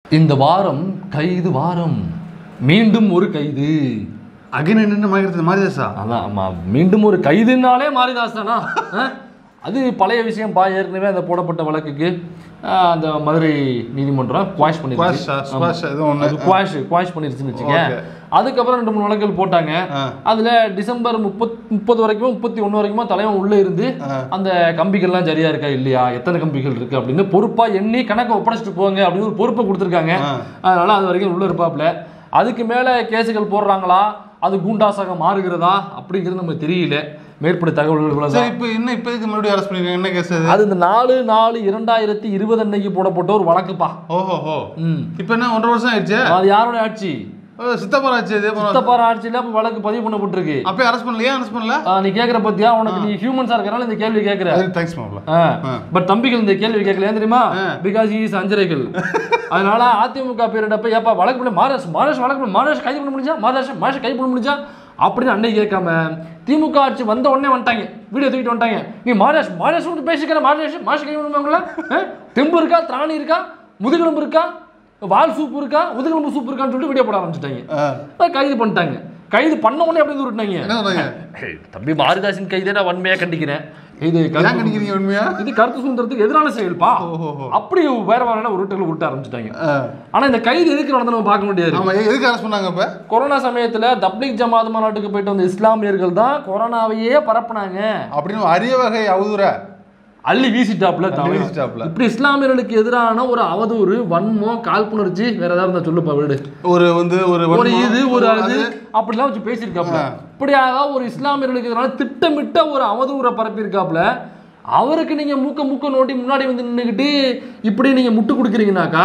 இந்த வாரம் கைது வாரம் மீண்டும் ஒரு கைது அகைன் என்ன மாதிரி மாரிதாசா அதான் ஆமா மீண்டும் ஒரு கைதுனாலே மாரிதாஸ் தானா அஹ்? அது பழைய விஷயம் பா ஏற்கனவே அந்த போடப்பட்ட வழக்குக்கு அஹ், அந்த மதுரை நீதிமன்றம் குவாஷ் பண்ணிருச்சு Quash, squash, ஏதோ ஒண்ணு. அது குவாஷ் குவாஷ் பண்ணிருச்சுன்னு வச்சுக்க Okay. அதுக்கப்புறம் ரெண்டு மூணு வழக்குகள் போட்டாங்க ஆ. அதுல டிசம்பர் முப்பத் முப்பது வரைக்கும் முப்பத்தி ஒண்ணு வரைக்குமா தலைவன் உள்ள இருந்து அந்த கம்பிகள்லாம் சரியா இருக்கா இல்லையா எத்தனை கம்பிகள் இருக்கு அப்படின்னு பொறுப்பா எண்ணி கணக்கை ஒப்படைச்சிட்டு போங்க அப்படின்னு ஒரு பொறுப்பை கொடுத்துருக்காங்க ஆ. அதனால அது வரைக்கும் உள்ள இருப்பாப்ல அதுக்கு மேல கேஸுகள் போடுறாங்களா அது கூண்டாசாக மாறுகிறதா அப்படிங்கிறது நமக்கு தெரியல மேற்படி தகவல்கள் இவ்வளவுதான். சரி இப்போ என்ன இப்போ இதுக்கு மறுபடியும் அரெஸ்ட் பண்ணிருக்காங்க என்ன கேஸ் அது அது இந்த நாலு நாலு இரண்டாயிரத்தி இருபது அன்னைக்கு போடப்பட்ட ஒரு வழக்குப்பா ஓஹோ ஹோ ம் இப்போ என்ன ஒன்றரை வருஷம் ஆயிடுச்சு அது யாரோட ஆட்சி ஓ, சித்தப்பா ஆச்சு இதே போல சித்தப்பார ஆட்சியில அப்ப வழக்கு பதிவு பண்ணப்பட்டிருக்கு அப்பயே அரெஸ்ட் பண்ணலையா அரெஸ்ட் பண்ணல ஆ, நீ கேக்குற பத்தியா உனக்கு நீ ஹியூமன்ஸா இருக்கறனால இந்த கேள்வி கேக்குற தேங்க்ஸ் மாப்ள ஆ. பட் தம்பிகள் இந்த கேள்வி கேட்கல ஏன் தெரியுமா ஆ. பிகாஸ் இஸ் அஞ்சரைகள் அதனால அதிமுக பேரிடப்ப ஏப்பா வழக்கு பண்ண மாரஸ் மாரஸ் வழக்கு பண்ண மாரஸ் கைது பண்ண முடிஞ்சா மாரஸ் மாரஸ் கைது பண்ண முடிஞ்சா அப்படின்னு அன்னைக்கு கேட்காம திமுக ஆட்சி வந்த உடனே வந்துட்டாங்க வீடியோ தூக்கிட்டு வந்துட்டாங்க நீ மாரஸ் மாரஸ் வந்து பேசிக்கிற மாரஸ் மாரஸ் கைது பண்ணுவாங்களா தெம்பு இருக்கா திராணி இருக்கா முதுகெலும்பு இருக்கா வால் சூப்பு இருக்கா முதுகெலும்பு சூப்பு இருக்கான்னு சொல்லிட்டு வீடியோ போட ஆரம்பிச்சிட்டாங்க ஆ. அஹ் கைது பண்ணிட்டாங்க கைது பண்ண உடனே அப்படியே விட்டுட்டாங்க என்ன சொன்னாங்க ஏய், தம்பி மாரிதாசின் கைதை நான் வன்மையா கண்டிக்கிறேன் இது ஏன் கருத்து கணிக்கிறீங்க உண்மையா இது கருத்து சுதந்திரத்துக்கு எதிரான செயல்பா ஓஹோஹோ. அப்படி வேற வேற உருட்டுகள் உருட்ட ஆரம்பிச்சிட்டாங்க ஆ. ஆனா இந்த கைது எதுக்கு நடந்து நம்ம பார்க்க முடியாது ஆமா எ- எதுக்கு அரெஸ்ட் பண்ணாங்க இப்ப கொரோனா சமயத்துல தப்லீக் ஜமாத் மாநாட்டுக்கு போயிட்டு வந்த இஸ்லாமியர்கள் தான் கொரோனாவையே பரப்புனாங்க அப்படின்னு அரிய வகை அவதூற அள்ளி வீசிட்டாப்ல அள்ளி தமிழ். வீசிட்டாப்புல. இப்படி இஸ்லாமியர்களுக்கு எதிரான ஒரு அவதூறு வன்மம் காழ்ப்புணர்ச்சி வேற ஏதாவது இருந்தா சொல்லுப்பா வீடு ஒரு வந்து ஒரு ஒரு வன்மம், இது ஒரு அது அப்படிலாம் வச்சு பேசியிருக்காப்ல இப்படியாக ஒரு இஸ்லாமியர்களுக்கு எதிரான திட்டமிட்ட ஒரு அவதூறை பரப்பியிருக்காப்ல அவருக்கு நீங்க மூக்க மூக்க நோட்டி முன்னாடி வந்து நின்றுக்கிட்டு இப்படி நீங்க முட்டு கொடுக்குறீங்கனாக்கா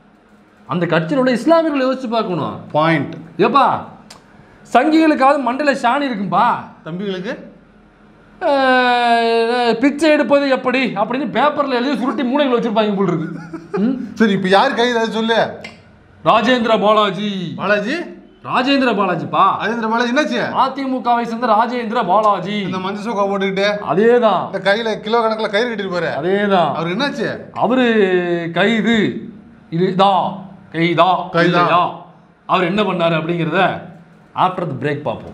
அந்த கட்சியினுடைய இஸ்லாமியர்களை யோசிச்சு பார்க்கணும் பாயிண்ட் ஏப்பா சங்கிகளுக்காவது மண்டல சாணி இருக்கும்பா தம்பிகளுக்கு அஹ், பிச்சை எடுப்பது எப்படி அப்படின்னு பேப்பர்ல எழுதி சுருட்டி மூளைகள் வச்சிருப்பாங்க போல் இருக்கு ம்? சரி இப்ப யார் கைது அதை சொல்லு ராஜேந்திர பாலாஜி பாலாஜி ராஜேந்திர பாலாஜிப்பா ராஜேந்திர பாலாஜி என்னாச்சு அதிமுகவை சேர்ந்த ராஜேந்திர பாலாஜி இந்த மஞ்சள் சோக்கா போட்டுக்கிட்டு அதேதான் இந்த கையில கிலோ கணக்குல கயிறு கட்டிட்டு போற அதேதான் அவருக்கு என்னாச்சு அவரு கைது இதுதான் கைதா கைதா. கைதா அவர் என்ன பண்ணாரு அப்படிங்கிறத ஆஃப்டர் த பிரேக் பார்ப்போம்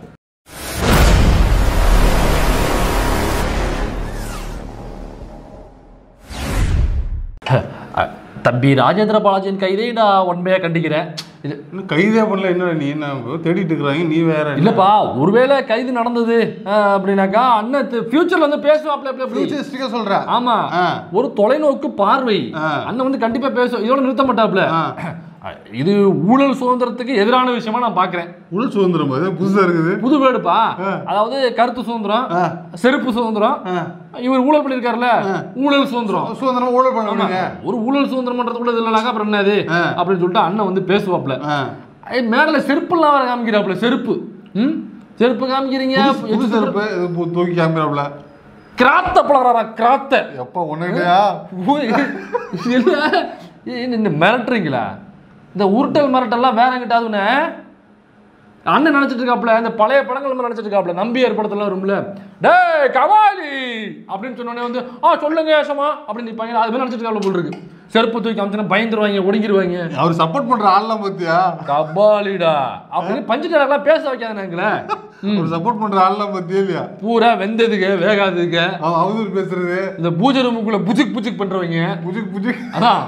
அஹ், தம்பி ராஜேந்திர பாலாஜியின் கைதை நான் உண்மையா கண்டிக்கிறேன் இது இன்னும் கைதே பண்ணல என்ன நீ என்ன தேடிட்டு இருக்கிறாங்க நீ வேற இல்லப்பா ஒருவேளை கைது நடந்தது அஹ், அப்படின்னாக்கா அண்ணன் ஃபியூச்சர்ல வந்து பேசுவாப்ல அப்படி அப்படி ஃபியூச்சரிஸ்டிக்கா சொல்ற ஆமா ஆ. ஒரு தொலைநோக்கு பார்வை ஆ. அண்ணன் வந்து கண்டிப்பா பேசும் இதோட நிறுத்த மாட்டாப்ல ஆ. இது ஊழல் சுதந்திரத்துக்கு எதிரான விஷயமா நான் பாக்குறேன் உள் சுதந்திரம் அது புதுசா இருக்குது புது வேடுப்பா ஆ. அதாவது கருத்து சுதந்திரம் ஆ. செருப்பு சுதந்திரம் ஆ. இவர் ஊழல் பண்ணிருக்காருல்ல ஊழல் சுதந்திரம் சுதந்திரமா ஊழல் பண்ண ஆமா. விடுங்க ஒரு ஊழல் சுதந்திரம் பண்றதுக்குள்ள இது இல்லைனாக்கா அப்புறம் என்னது ஆ. அப்படின்னு சொல்லிட்டு அண்ணன் வந்து பேசுவாப்ல ஆ. ஐய், மேடல செருப்புலாம் வர காமிக்கிறாப்ல செருப்பு ம் செருப்பு காமிக்கிறீங்க புது- புது செருப்பு இது பு- தூக்கி காமிக்கிறாப்ல கிராத்த பழகிறாரா கிராத்த எப்ப ஒண்ணுடையா ஓய், இல்ல ஏய், இந்த மிரட்டுறீங்களா இந்த உருட்டல் மிரட்டல்லாம் வேற எங்கிட்டாதுன்னு அண்ணன் நினைச்சிட்டு இருக்காப்ல இந்த பழைய படங்கள் மாதிரி நினைச்சிட்டு இருக்காப்ல நம்பியார் படத்துல வரும்ல டேய் கவாலி அப்படின்னு சொன்ன உடனே வந்து ஆ சொல்லுங்க ஏசமா அப்படின்னு நிப்பாங்க அது மாதிரி நினைச்சிட்டு இருக்காப்ல போல் இருக்கு செருப்பு தூக்கி காமிச்சுனா பயந்துருவாங்க ஒடுங்கிருவாங்க அவர் சப்போர்ட் பண்ற ஆள்லாம் பாத்தியா கபாலிடா அப்படின்னு பஞ்சு டேரக்லாம் பேச வைக்காதானுங்களே அவர் சப்போர்ட் பண்ற ஆள்லாம் பாத்தியா இல்லையா பூரா வெந்ததுக்கு வேகாததுக்கு அவன் அவதூறு பேசுறது இந்த பூஜை ரூமுக்குள்ள புஜுக் புஜுக் பண்றவங்க புஜுக் புஜுக் அதான்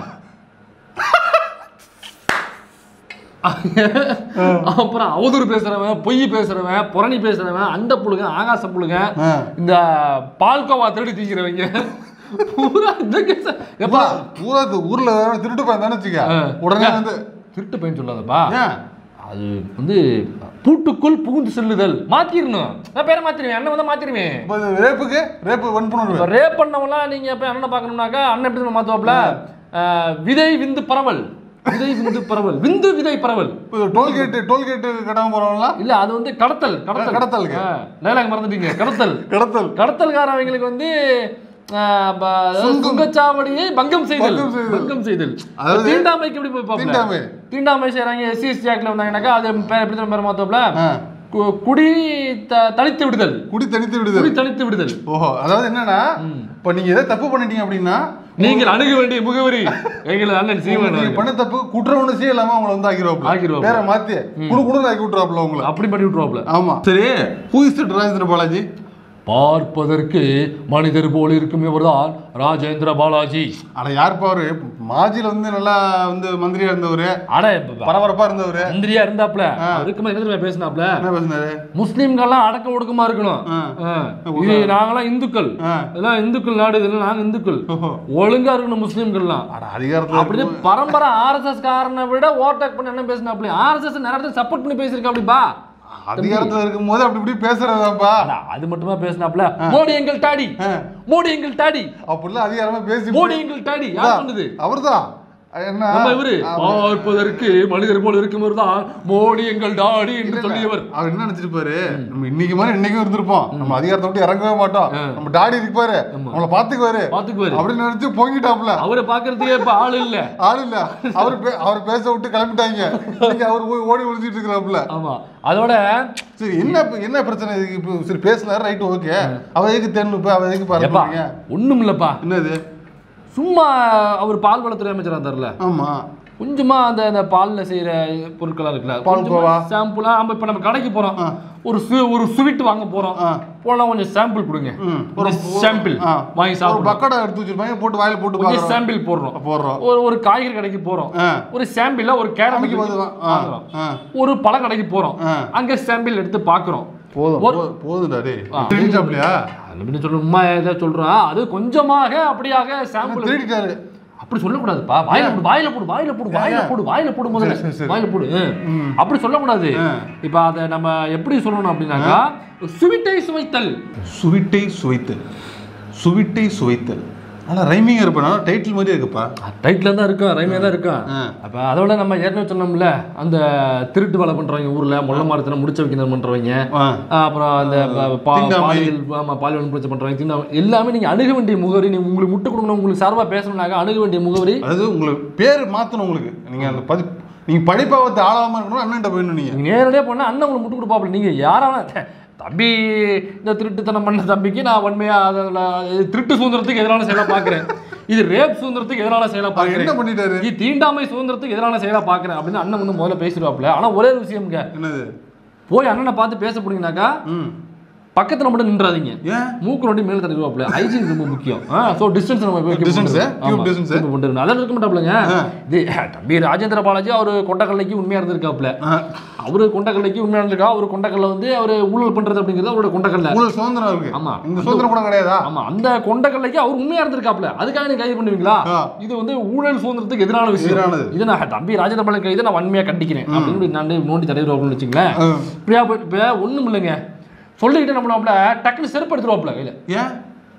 அப்புறம் அவதூறு பேசுறவன் பொய் பேசுறவன் புரணி பேசுறவன் அண்ட புழுங்க ஆகாச புழுங்க ஆ. இந்த பால்கோவா திருடி திங்கிறவங்க பூரா இந்த கேஸ் எப்பா பூரா இந்த ஊர்ல வேற திருட்டு போய் தானே வச்சுக்க ஆ. உடனே வந்து திருட்டு பையன் சொல்லாதப்பா ஏன் அது வந்து பூட்டுக்குள் புகுந்து செல்லுதல் மாத்திரணும் நான் பேரை மாத்திருவேன் அண்ணன் வந்தா மாத்திருவேன் இப்ப இது ரேப்புக்கு ரேப்பு வன்புணர்வு ரேப் பண்ணவங்களாம் நீங்க போய் அண்ணனை பார்க்கணும்னாக்கா அண்ணன் எப்படி தெரியுமா மாத்துவாப்ல அஹ், விதை விந்து பரவல் விதை விந்து பரவல் விந்து விதை பரவல் டோல்கேட்டு டோல்கேட்டு கடமை போறவங்களா இல்ல அது வந்து கடத்தல் கடத்தல் கடத்தலுங்க. டைலாக் மறந்துட்டீங்க கடத்தல் கடத்தல் கடத்தல்காரவங்களுக்கு வந்து அஹ், ப- அதாவது சுங்கம். சுங்கச்சாவடியை பங்கம் செய்தல் பங்கம் செய்தல். பங்கம் செய்தல் அதாவது தீண்டாமைக்கு எப்படி போய் தீண்டாமை. தீண்டாமை செய்யறாங்க எஸ்சி எஸ்டி ஆக்ட்ல வந்தாங்கன்னாக்கா அது பேர் எப்படி தெரியுமா பேர் மாத்தோப்ல ஆ. கு- குடி த- தளித்து விடுதல் குடி தனித்து விடுதல் குடி தளித்து விடுதல் ஓஹோ அதாவது என்னன்னா இப்ப நீங்க ஏதாவது தப்பு பண்ணிட்டீங்க அப்படின்னா நீங்கள் அணுக வேண்டிய முகவரி எங்களது அண்ணன் சீமன் நீங்க அவர்கள். பண்ண தப்பு குற்ற உணர்ச்சியே இல்லாம உங்களை வந்து ஆக்கிடுவாப்ல ஆக்கிடுவாப்ல. வேற மாத்தி குடு குடு ஆக்கி விட்டுருவாப்ல உங்களை அப்படி பண்ணி விட்டுருவாப்ல ஆமா சரி ஹூ இஸ் ராஜேந்திர பாலாஜி பார்ப்பதற்கு மனிதர் போல் இருக்கும் இவர்தான் ராஜேந்திர பாலாஜி அட யாருப்பா அவரு மாஜில வந்து நல்லா வந்து மந்திரியா இருந்தவரு அட பரபரப்பா இருந்தவரு மந்திரியா இருந்தாப்ல அதுக்கு மேல என்ன தெரியுமா பேசினாப்ல என்ன பேசுனாரு முஸ்லிம்கள்லாம் அடக்க ஒடுக்கமா இருக்கணும் ஆ. ஆ. இது நாங்கெல்லாம் இந்துக்கள் ஆ. இதெல்லாம் இந்துக்கள் நாடு இதெல்லாம் நாங்க இந்துக்கள் ஓஹோ. ஒழுங்கா இருக்கணும் முஸ்லிம்கள்லாம் அட அதிகாரத்துல அப்படி பரம்பரை ஆர்எஸ்எஸ் காரனை விட ஓவர்டேக் பண்ணி என்ன பேசினாப்ல ஆர்எஸ்எஸ் நிறைய இடத்துல சப்போர்ட் பண்ணி பேசியிருக்கா அப்படிப்பா அதிகாரத்துல இருக்கும் போது அப்படி இப்படி பேசுறதாப்பா அட, அது மட்டுமா பேசினாப்ல மோடி எங்கள் டாடி ஆ. மோடி எங்கள் டாடி அப்படிலாம் அதிகாரமா பேசி மோடி எங்கள் டாடி யார் சொன்னது அவர்தான் என்ன நம்ம இவரு பார்ப்பதற்கு மனிதர் போல் இருக்கும் தான் மோடி எங்கள் டாடி என்று சொல்லியவர் அவர் என்ன நினைச்சிருப்பாரு நம்ம இன்னைக்கு மாதிரி இன்னைக்கும் இருந்திருப்போம் நம்ம அதிகாரத்தை விட்டு இறங்கவே மாட்டோம் நம்ம டாடி இருப்பாரு நம்மள பாத்துக்குவாரு பாத்துக்குவாரு அப்படின்னு நினைச்சு பொங்கிட்டாப்ல அவரை பாக்குறதுக்கே இப்ப ஆள் இல்ல ஆள் இல்ல அவர் பே- அவர் பேச விட்டு கிளம்பிட்டாங்க இன்னைக்கு அவர் போய் ஓடி ஒளிஞ்சிட்டு இருக்கிறாப்ல ஆமா அதோட சரி என்ன இப்ப- என்ன பிரச்சனை இதுக்கு இப்போ சரி பேசல ரைட் ஓகே அவ எதுக்கு தென்னு இப்ப அவ எதுக்கு எப்பா பாருங்க ஒண்ணும் இல்லப்பா என்னது சும்மா அவர் பால்வளத்துறை அமைச்சரா இருந்தார்ல ஆமா கொஞ்சமா அந்த அந்த பால்ல செய்யற பொருட்களா இருக்குல்ல பால் கோவா. சாம்பிளா நம்ம இப்ப நம்ம கடைக்கு போறோம் ஒரு சு ஒரு ஸ்வீட் வாங்க போறோம் ஆ. போனா கொஞ்சம் சாம்பிள் கொடுங்க ம். ஒரு சாம்பிள் ஆ. வாங்கி ஒரு சாப்பிடுறோம் பக்கடை எடுத்து வச்சிருப்பாங்க போட்டு வாயில போட்டு கொஞ்சம் பாக்குறோம் சாம்பிள் போடுறோம் போடுறோம் ஒரு ஒரு காய்கறி கடைக்கு போறோம் ஆ. ஒரு சாம்பிள்ல ஒரு கேரட் அமைக்கும் போது வா- ஆ, வாங்குறோம் ஆ. ஒரு பழ கடைக்கு போறோம் ஆ. அங்க சாம்பிள் எடுத்து பாக்குறோம் போதும் ஒரு- போ- போதும்டா டேய் திருடிட்டாப்லையா அப்படின்னு சொல்ற உண்மை ஏதோ சொல்றான் அது கொஞ்சமாக அப்படியாக சாம்பிள் திருடிட்டாரு அப்படி சொல்லக்கூடாதுப்பா வாயில போடு வாயில போடு வாயில போடு வாயில போடு வாயில போடு முதல்ல சரி, சரி. வாயில போடு அப்படி சொல்லக்கூடாது ஆ. இப்ப அதை நம்ம எப்படி சொல்லணும் அப்படின்னாக்கா சுவிட்டை சுவைத்தல் சுவிட்டை சுவைத்தல் சுவிட்டை சுவைத்தல் ஆனா ரைமிங் இருப்பா டைட்டில் மாதிரியே இருக்குப்பா டைட்டில் தான் இருக்கும் ரைமே தான் இருக்கும் ஆ. அப்ப அதோட நம்ம ஏற்கனவே சொன்னோம்ல அந்த திருட்டு வேலை பண்றவங்க ஊர்ல முள்ள மரத்துல முடிச்ச வைக்கணும் பண்றவங்க ஆ. ஆ, அப்புறம் அந்த ப- பா- தீண்டாமை. பாலியல் ஆமா பாலியல் பிரச்சனை பண்றவங்க தீண்டாமை எல்லாமே நீங்க அணுக வேண்டிய முகவரி நீங்க உங்களுக்கு முட்டு கொடுக்கணும் உங்களுக்கு சார்பா பேசணும்னாக்க அணுக வேண்டிய முகவரி அதாவது உங்களுக்கு பேர் மாத்தணும் உங்களுக்கு நீங்க அந்த பதி நீங்க படிப்பாவத்தை ஆளாம இருக்கணும் அண்ணன்ட்ட போயிடணும் நீங்க நீங்க நேரடியாக போனா அண்ணன் உங்களுக்கு முட்டு கொடுப்பாப்புல நீங்க யாரான தம்பி இந்த திருட்டுத்தனம் பண்ண தம்பிக்கு நான் உண்மையா அதில் திருட்டு சுதந்திரத்துக்கு எதிரான செயலா பார்க்குறேன் இது ரேப் சுதந்திரத்துக்கு எதிரான செயலா அவர் என்ன பார்க்குறேன் பண்ணிட்டாரு இது தீண்டாமை சுதந்திரத்துக்கு எதிரான செயலா பார்க்குறேன் அப்படின்னு அண்ணன் வந்து முதல்ல பேசிடுவாப்புல ஆனா ஒரே ஒரு விஷயம்ங்க என்னது போய் அண்ணனை பார்த்து பேச போனீங்கன்னாக்கா ம் பக்கத்துல மட்டும் நின்றாதீங்க ஏன் மூக்கு நோண்டி மேல தடுவாப்புல ஹைஜீன் ரொம்ப முக்கியம் ஸோ டிஸ்டன்ஸ் நம்ம வைக்க Distance, மாட்டோம். cube ஆமா, distance. keep பண்ணிட்டு அதெல்லாம் இருக்க மாட்டாப்லங்க இது தம்பி ராஜேந்திர பாலாஜி அவர் கொண்டக்கல்லைக்கு உண்மையா இருந்திருக்காப்புல ஆ. அவரு கொண்டக்கல்லைக்கு உண்மையா இருந்திருக்கா அவர் கொண்டக்கல்ல வந்து அவர் ஊழல் பண்றது அப்படிங்கிறது அவரோட கொண்டக்கல்ல உங்களுக்கு சுதந்திரம் இருக்கு ஆமா. இந்த சுதந்திரம் கூட கிடையாதா ஆமா அந்த கொண்டக்கல்லைக்கு அவர் உண்மையா இருந்திருக்காப்ல அதுக்காக நீங்க கைது பண்ணுவீங்களா ஆ. இது வந்து ஊழல் சுதந்திரத்துக்கு எதிரான விஷயம் எதிரானது. இது நான் தம்பி ராஜேந்திர பாலாஜி கைது நான் வன்மையா கண்டிக்கிறேன் அப்படின்னு நான் நோண்டி தடவிடுவாப்னு வச்சுங்களேன் ஆ. இப்படியா போய் இப்போ ஒண்ணும் இல்லைங்க சொல்லிக்கிட்டு நம்ம நம்மள டக்குன்னு செருப்பு எடுத்துருவாப்ல கையில ஏன்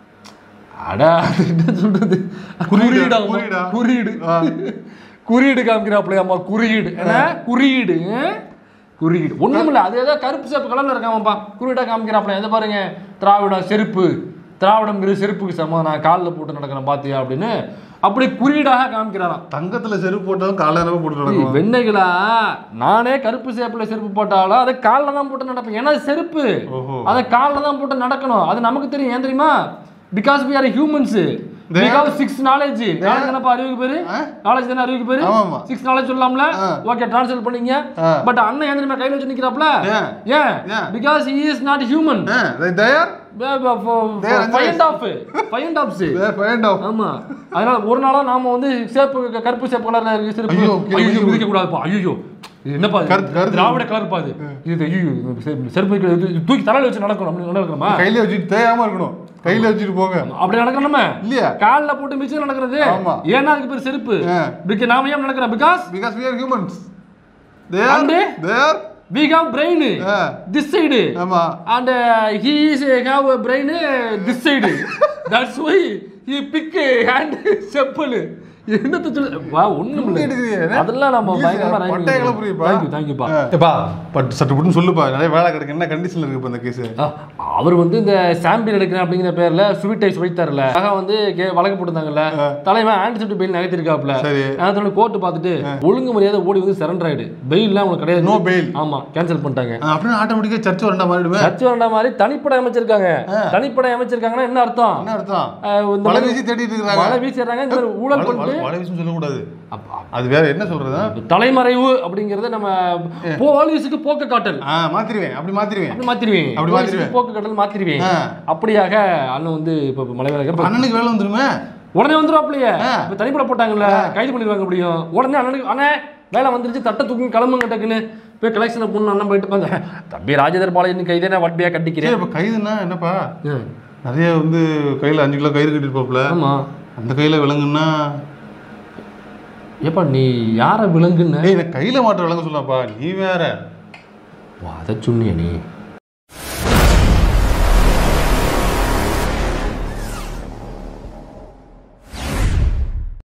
அடா அது என்ன சொல்றது குறியீடா, குறியீடா குறியீடா. குறியீடு ஆ. குறியீடு காமிக்கிறாப்ல அம்மா குறியீடு என்ன குறியீடு குறியீடு ஒண்ணும் இல்ல அது ஏதோ கருப்பு சேப்பு கலர்ல இருக்காமப்பா குறியீடா காமிக்கிறாப்ல எதை பாருங்க திராவிடம் செருப்பு திராவிடம்ங்கிற செருப்புக்கு சமம் நான் காலில் போட்டு நடக்கிறேன் பாத்தியா அப்படின்னு அப்படி குறியீடாக காமிக்கிறாராம் தங்கத்துல செருப்பு போட்டாலும் காலையில போட்டு நடக்கும் வெண்ணைகளா நானே கருப்பு சேப்புல செருப்பு போட்டாலும் அதை காலில் தான் போட்டு நடப்பேன் ஏன்னா அது செருப்பு ஓஹோ அதை காலில் தான் போட்டு நடக்கணும் அது நமக்கு தெரியும் ஏன் தெரியுமா because we are humans They- because six knowledge knowledge தானப்பா அறிவுக்கு பேரு ஆ? நாலேஜ் தானே அறிவுக்கு பேரு ஆமாமா. சிக்ஸ் நாலேஜ் சொல்லலாம்ல ஆ. ஓகே டிரான்ஸ்லேட் பண்ணீங்க ஆ. பட் அண்ணன் ஏன் தெரியுமா கையில வச்சு நிக்கிறாப்ல ஏன்? ஏன் ஏன்? Because he is not human தயார் They are find off find off find off ஆமா அதனால ஒரு நாளா நாம வந்து சேப்பு க- கருப்பு சேப்பு கலர்ல இருக்கு செருப்பு ஐயோ, கீழே ஐயோ மிதிக்க மிதிக்க கூடாதுப்பா ஐயோ இது என்னப்பா இது? கருத்து- கருத்து. திராவிட கலர் பாது இது ஐயோ இது செருப்பு- செருப்பு வைக்க- இது தூக்கி தலையில வச்சு நடக்கணும் அப்படி நடக்கணுமா கையில வச்சுட்டு தேயாம இருக்கணும் கையில வச்சுட்டு போங்க அப்படி நடக்கணுமா இல்லையா கால்ல போட்டு மிச்சம் நடக்கிறது ஆமா. ஏன்னா அதுக்கு பேர் செருப்பு ஆ. பிக்க நாம ஏன் நடக்கிறோம் because because we are humans they are And? they are we have brain ஆ. this side ஆமா and uh, he is uh, have a brain uh, this side that's why he pick a hand chappal என்னத்த சொல்லு வா ஒண்ணும் என்ன இல்ல எடுக்குறியே? அதெல்லாம் நம்ம Please, பயங்கரமா பட்டைய கிளப்புறியேப்பா. தேங்க்யூ தேங்க்யூப்பா ஏப்பா பட் சட்டு புட்டுன்னு சொல்லுப்பா நிறைய வேலை கிடக்கு என்ன கண்டிஷன்ல இருக்கு இப்ப இந்த கேஸ் அவர் வந்து இந்த சாம்பியன் எடுக்கிறேன் அப்படிங்கிற பேர்ல ஸ்வீட்டை சுவைத்தார்ல ஆக வந்து கே- வழக்கு போட்டிருந்தாங்கல்ல தலைவன் ஆன்டிசிப்ட் பெயில் நகர்த்திருக்காப்ல சரி அதோட கோர்ட்டு பார்த்துட்டு ஒழுங்கு மரியாதை ஓடி வந்து சரண்டர் ஆயிடு பெயில்லாம் உங்களுக்கு கிடையாது நோ பெயில் ஆமா கேன்சல் பண்ணிட்டாங்க அப்படின்னு ஆட்டோமேட்டிக்கா சர்ச் வரண்டா மாறிடுவேன் சர்ச்சை வேண்டாம் மாதிரி தனிப்படை அமைச்சிருக்காங்க தனிப்படை அமைச்சிருக்காங்கன்னா என்ன அர்த்தம் என்ன அர்த்தம் அஹ் இந்த மழை மாதிரி வீசி தேடிட்டு இருக்காங்க மழை வீசிடுறாங்க இந்த மாதிரி ஊழல் பண்ணிட்டு மழை வீசுன்னு சொல்லக்கூடாது அப்ப- அது வேற என்ன சொல்றது தலைமறைவு அப்படிங்கறத நம்ம போலீஸுக்கு போக்கு காட்டல் ஆ மாத்திருவேன் அப்படி மாத்திருவேன் அப்படி மாத்திருவேன் அப்படி போலீஸுக்கு மாத்திருவேன். போக்கு காட்டல் மாத்திருவேன் ஆ. அப்படியாக அண்ணன் வந்து இப்ப இப்ப மலை வேலை அண்ணனுக்கு வேலை வந்துருமே உடனே வந்துருவாப்லையே ஆ. இப்ப தனிப்பட போட்டாங்கல்ல கைது பண்ணிடுவாங்க முடியும் உடனே அண்ணனுக்கு அண்ணே வேலை வந்துருச்சு தட்டை தூக்கி கிளம்புங்க டக்குன்னு போய் கலெக்ஷனை பொண்ணு அண்ணன் போயிட்டு வந்து தம்பி ராஜேந்தர் பாளையன் கைதே வட்டியா சரி கட்டிக்கிறேன் இப்ப கைதுன்னா என்னப்பா ம். நிறைய வந்து கையில அஞ்சு கிலோ கயிறு கட்டிருப்பாப்ல ஆமா அந்த கையில விலங்குன்னா ஏப்பா நீ யார விலங்குன்னு ஏய் எனக்கு கையில மாட்ட விலங்கு சொல்லப்பா நீ வேற அதை சொன்னிய நீ